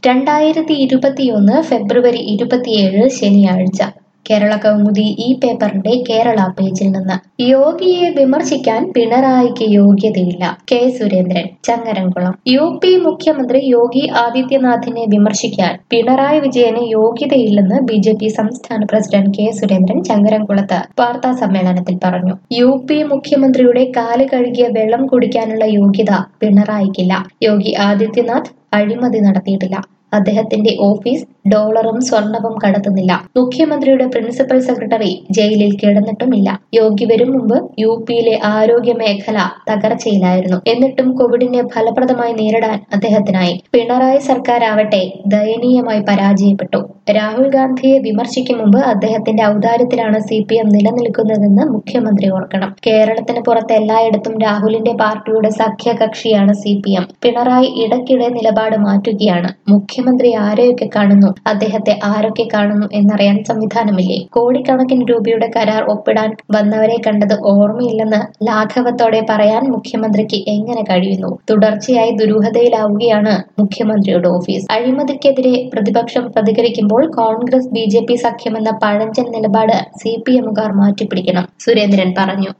രണ്ടായിരത്തി ഇരുപത്തിയൊന്ന് ഫെബ്രുവരി ഇരുപത്തിയേഴ് ശനിയാഴ്ച കേരള കൗമുദി ഈ പേപ്പറിന്റെ കേരള പേജിൽ നിന്ന് യോഗിയെ വിമർശിക്കാൻ പിണറായിക്ക് യോഗ്യതയില്ല K Surendran Changaramkulam U P മുഖ്യമന്ത്രി യോഗി ആദിത്യനാഥിനെ വിമർശിക്കാൻ പിണറായി വിജയന് യോഗ്യതയില്ലെന്ന് ബി ജെ പി സംസ്ഥാന പ്രസിഡന്റ് കെ സുരേന്ദ്രൻ ചങ്ങരംകുളത്ത് വാർത്താ സമ്മേളനത്തിൽ പറഞ്ഞു യു പി മുഖ്യമന്ത്രിയുടെ കാല് കഴുകിയ വെള്ളം കുടിക്കാനുള്ള യോഗ്യത പിണറായിക്കില്ല യോഗി ആദിത്യനാഥ് അഴിമതി നടത്തിയിട്ടില്ല അദ്ദേഹത്തിന്റെ ഓഫീസ് ഡോളറും സ്വർണവും കടത്തുന്നില്ല മുഖ്യമന്ത്രിയുടെ പ്രിൻസിപ്പൽ സെക്രട്ടറി ജയിലിൽ കിടന്നിട്ടുമില്ല യോഗി വരും മുമ്പ് യു പിയിലെ ആരോഗ്യ മേഖല തകർച്ചയിലായിരുന്നു എന്നിട്ടും കോവിഡിനെ ഫലപ്രദമായി നേരിടാൻ അദ്ദേഹത്തിനായി പിണറായി സർക്കാർ ആവട്ടെ ദയനീയമായി പരാജയപ്പെട്ടു രാഹുൽ ഗാന്ധിയെ വിമർശിക്കും മുമ്പ് അദ്ദേഹത്തിന്റെ ഔദാര്യത്തിലാണ് സി പി എം നിലനിൽക്കുന്നതെന്ന് മുഖ്യമന്ത്രി ഓർക്കണം കേരളത്തിന് പുറത്ത് എല്ലായിടത്തും രാഹുലിന്റെ പാർട്ടിയുടെ സഖ്യകക്ഷിയാണ് സി പി എം പിണറായി ഇടയ്ക്കിടെ നിലപാട് മാറ്റുകയാണ് മുഖ്യമന്ത്രി ആരെയൊക്കെ കാണുന്നു അദ്ദേഹത്തെ ആരൊക്കെ കാണുന്നു എന്നറിയാൻ സംവിധാനമില്ലേ കോടിക്കണക്കിന് രൂപയുടെ കരാർ ഒപ്പിടാൻ വന്നവരെ കണ്ടത് ഓർമ്മയില്ലെന്ന് ലാഘവത്തോടെ പറയാൻ മുഖ്യമന്ത്രിക്ക് എങ്ങനെ കഴിയുന്നു തുടർച്ചയായി ദുരൂഹതയിലാവുകയാണ് മുഖ്യമന്ത്രിയുടെ ഓഫീസ് അഴിമതിക്കെതിരെ പ്രതിപക്ഷം പ്രതികരിക്കുമ്പോൾ കോൺഗ്രസ് ബി ജെ പി സഖ്യമെന്ന പഴഞ്ചൻ നിലപാട് സി പി എമ്മുകാർ മാറ്റിപ്പിടിക്കണം സുരേന്ദ്രൻ പറഞ്ഞു